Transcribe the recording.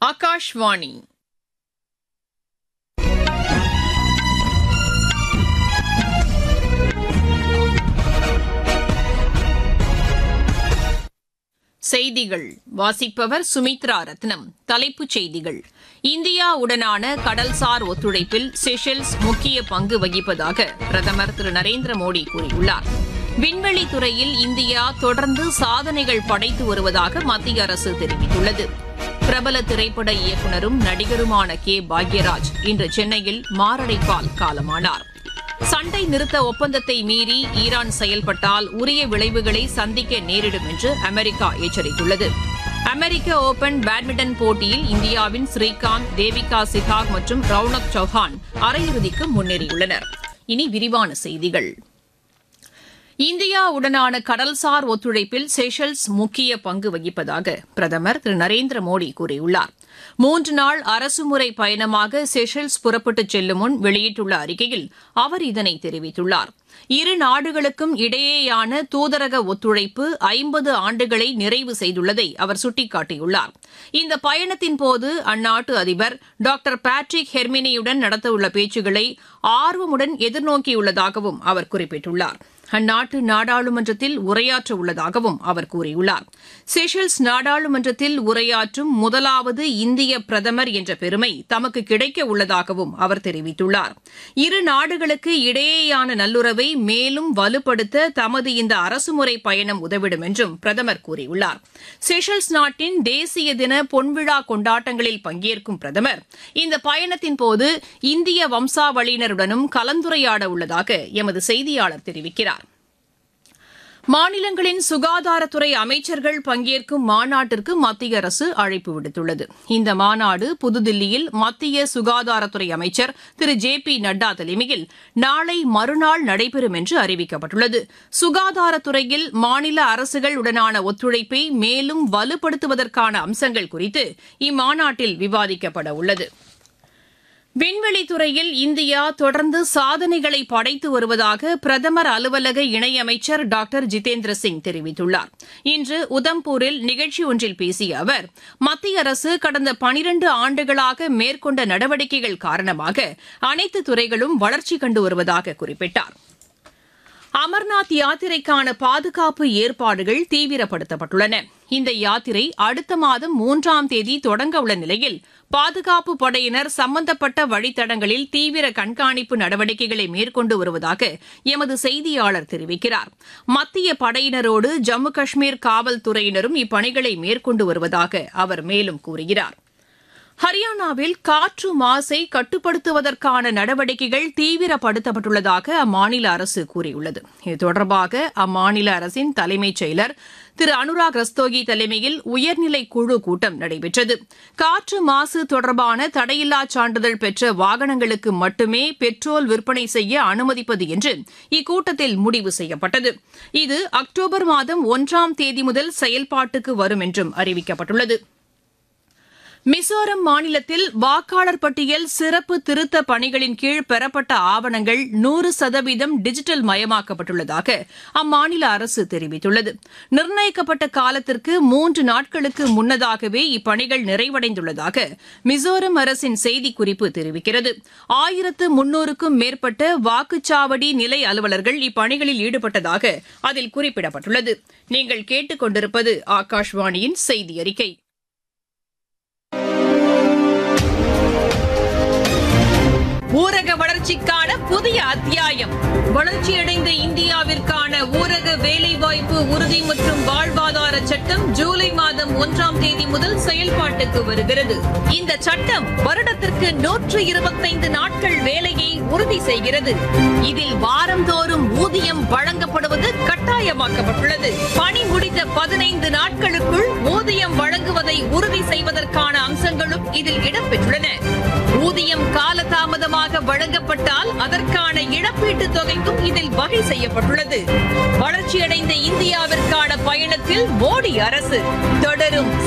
ஆகாஷ்வாணி செய்திகள் வாசிப்பவர் சுமித்ரா ரத்னம் தலைப்புச் செய்திகள் இந்தியாவுடனான கடல்சார் ஒத்துழைப்பில் செஷல்ஸ் முக்கிய பங்கு வகிப்பதாக பிரதமர் திரு நரேந்திர மோடி கூறியுள்ளார் விண்வெளி துறையில் இந்தியா தொடர்ந்து சாதனைகள் படைத்து வருவதாக மத்திய அரசு தெரிவித்துள்ளது பிரபல திரைப்பட இயக்குநரும் நடிகருமான கே பாக்யராஜ் இன்று சென்னையில் மாரடைப்பால் காலமானார் சண்டை நிறுத்த ஒப்பந்தத்தை மீறி ஈரான் செயல்பட்டால் உரிய விளைவுகளை சந்திக்க நேரிடும் என்று அமெரிக்கா எச்சரித்துள்ளது அமெரிக்க ஓபன் பேட்மிண்டன் போட்டியில் இந்தியாவின் ஸ்ரீகாந்த் தேவிகா சிகாக் மற்றும் ரவுனக் சௌஹான் அரையிறுதிக்கு முன்னேறியுள்ளனர் இனி விரிவான செய்திகள் இந்தியாவுடனான கடல்சார் ஒத்துழைப்பில் செஷல்ஸ் முக்கிய பங்கு வகிப்பதாக பிரதமர் திரு நரேந்திர மோடி கூறியுள்ளார் மூன்று நாள் அரசுமுறை பயணமாக செஷல்ஸ் புறப்பட்டுச் செல்லும் முன் வெளியிட்டுள்ள அறிக்கையில் அவர் இதனை தெரிவித்துள்ளார் இரு நாடுகளுக்கும் இடையேயான தூதரக ஒத்துழைப்பு ஐம்பது ஆண்டுகளை நிறைவு செய்துள்ளதை அவர் சுட்டிக்காட்டியுள்ளார் இந்த பயணத்தின்போது அந்நாட்டு அதிபர் டாக்டர் பேட்ரிக் ஹெர்மினியுடன் நடத்தவுள்ள பேச்சுக்களை ஆர்வமுடன் எதிர்நோக்கியுள்ளதாகவும் அவர் குறிப்பிட்டுள்ளார் அந்நாட்டு நாடாளுமன்றத்தில் உரையாற்ற உள்ளதாகவும் அவர் கூறியுள்ளார் செஷல்ஸ் நாடாளுமன்றத்தில் உரையாற்றும் முதலாவது இந்திய பிரதமர் என்ற பெருமை தமக்கு கிடைக்க உள்ளதாகவும் அவர் தெரிவித்துள்ளார் இரு நாடுகளுக்கு இடையேயான நல்லுறவை மேலும் வலுப்படுத்த தமது இந்த அரசுமுறை பயணம் உதவிடும் என்றும் பிரதமர் கூறியுள்ளார் செஷல்ஸ் நாட்டின் தேசிய தின பொன்விழா கொண்டாட்டங்களில் பங்கேற்கும் பிரதமர் இந்த பயணத்தின்போது இந்திய வம்சாவளியினருடனும் கலந்துரையாட உள்ளதாக எமது செய்தியாளர் தெரிவிக்கிறார் மாநிலங்களின் சுகாதாரத்துறை அமைச்சர்கள் பங்கேற்கும் மாநாட்டிற்கு மத்திய அரசு அழைப்பு விடுத்துள்ளது இந்த மாநாடு புதுதில்லியில் மத்திய சுகாதாரத்துறை அமைச்சர் திரு ஜே பி நட்டா தலைமையில் நாளை மறுநாள் நடைபெறும் என்று அறிவிக்கப்பட்டுள்ளது சுகாதாரத்துறையில் மாநில அரசுகள் உடனான ஒத்துழைப்பை மேலும் வலுப்படுத்துவதற்கான அம்சங்கள் குறித்து இம்மாநாட்டில் விவாதிக்கப்பட உள்ளது விண்வெளித்துறையில் இந்தியா தொடர்ந்து சாதனைகளை படைத்து வருவதாக பிரதமர் அலுவலக இணையமைச்சர் டாக்டர் ஜிதேந்திர சிங் தெரிவித்துள்ளார் இன்று உதம்பூரில் நிகழ்ச்சி ஒன்றில் பேசிய அவர் மத்திய அரசு கடந்த பனிரண்டு ஆண்டுகளாக மேற்கொண்ட நடவடிக்கைகள் காரணமாக அனைத்து துறைகளும் வளர்ச்சி கண்டு வருவதாக குறிப்பிட்டார் அமர்நாத் யாத்திரைக்கான பாதுகாப்பு ஏற்பாடுகள் தீவிரப்படுத்தப்பட்டுள்ளன இந்த யாத்திரை அடுத்த மாதம் மூன்றாம் தேதி தொடங்க உள்ள நிலையில் பாதுகாப்பு படையினர் சம்பந்தப்பட்ட வழித்தடங்களில் தீவிர கண்காணிப்பு நடவடிக்கைகளை மேற்கொண்டு வருவதாக எமது செய்தியாளர் தெரிவிக்கிறார் மத்திய படையினரோடு ஜம்மு காஷ்மீர் காவல்துறையினரும் இப்பணிகளை மேற்கொண்டு வருவதாக அவர் மேலும் கூறுகிறார் ஹரியானாவில் காற்று மாசை கட்டுப்படுத்துவதற்கான நடவடிக்கைகள் தீவிரப்படுத்தப்பட்டுள்ளதாக அம்மாநில அரசு கூறியுள்ளது இது தொடர்பாக அம்மாநில அரசின் தலைமைச் செயலர் திரு அனுராக் ரஸ்தோகி தலைமையில் உயர்நிலை குழு கூட்டம் நடைபெற்றது காற்று மாசு தொடர்பான தடையில்லா சான்றிதழ் பெற்ற வாகனங்களுக்கு மட்டுமே பெட்ரோல் விற்பனை செய்ய அனுமதிப்பது என்று இக்கூட்டத்தில் முடிவு செய்யப்பட்டது இது அக்டோபர் மாதம் ஒன்றாம் தேதி முதல் செயல்பாட்டுக்கு வரும் என்றும் அறிவிக்கப்பட்டுள்ளது மிசோரம் மாநிலத்தில் வாக்காளர் பட்டியல் சிறப்பு திருத்த பணிகளின் கீழ் பெறப்பட்ட ஆவணங்கள் நூறு சதவீதம் டிஜிட்டல் மயமாக்கப்பட்டுள்ளதாக அம்மாநில அரசு தெரிவித்துள்ளது நிர்ணயிக்கப்பட்ட காலத்திற்கு மூன்று நாட்களுக்கு முன்னதாகவே இப்பணிகள் நிறைவடைந்துள்ளதாக மிசோரம் அரசின் செய்திக்குறிப்பு தெரிவிக்கிறது ஆயிரத்து முன்னூறுக்கும் மேற்பட்ட வாக்குச்சாவடி நிலை அலுவலர்கள் இப்பணிகளில் ஈடுபட்டதாக அதில் குறிப்பிடப்பட்டுள்ளது நீங்கள் கேட்டுக் கொண்டிருப்பது ஆகாஷ்வாணியின் செய்தி அறிக்கை ஊரக வளர்ச்சிக்கான புதிய அத்தியாயம் வளர்ச்சியடைந்த இந்தியாவிற்கான ஊரக வேலைவாய்ப்பு உறுதி மற்றும் வாழ்வாதார சட்டம் ஜூலை மாதம் ஒன்றாம் தேதி முதல் செயல்பாட்டுக்கு வருகிறது இந்த சட்டம் வருடத்திற்கு நூற்று இருபத்தைந்து நாட்கள் வேலையை உறுதி செய்கிறது இதில் வாரந்தோறும் ஊதியம் வழங்கப்படுவது கட்டாயமாக்கப்பட்டுள்ளது பணி முடிந்த பதினைந்து நாட்களுக்குள் ஊதியம் வழங்குவதை உறுதி செய்வதற்கான அம்சங்களும் இதில் இடம்பெற்றுள்ளன ஊதியம் காலதாமதமாக வழங்கப்பட்டால் அதற்கான இழப்பீட்டு தொகைக்கும் இதில் வகை செய்யப்பட்டுள்ளது வளர்ச்சியடைந்த இந்தியாவிற்கான பயணத்தில் மோடி அரசு தொடரும்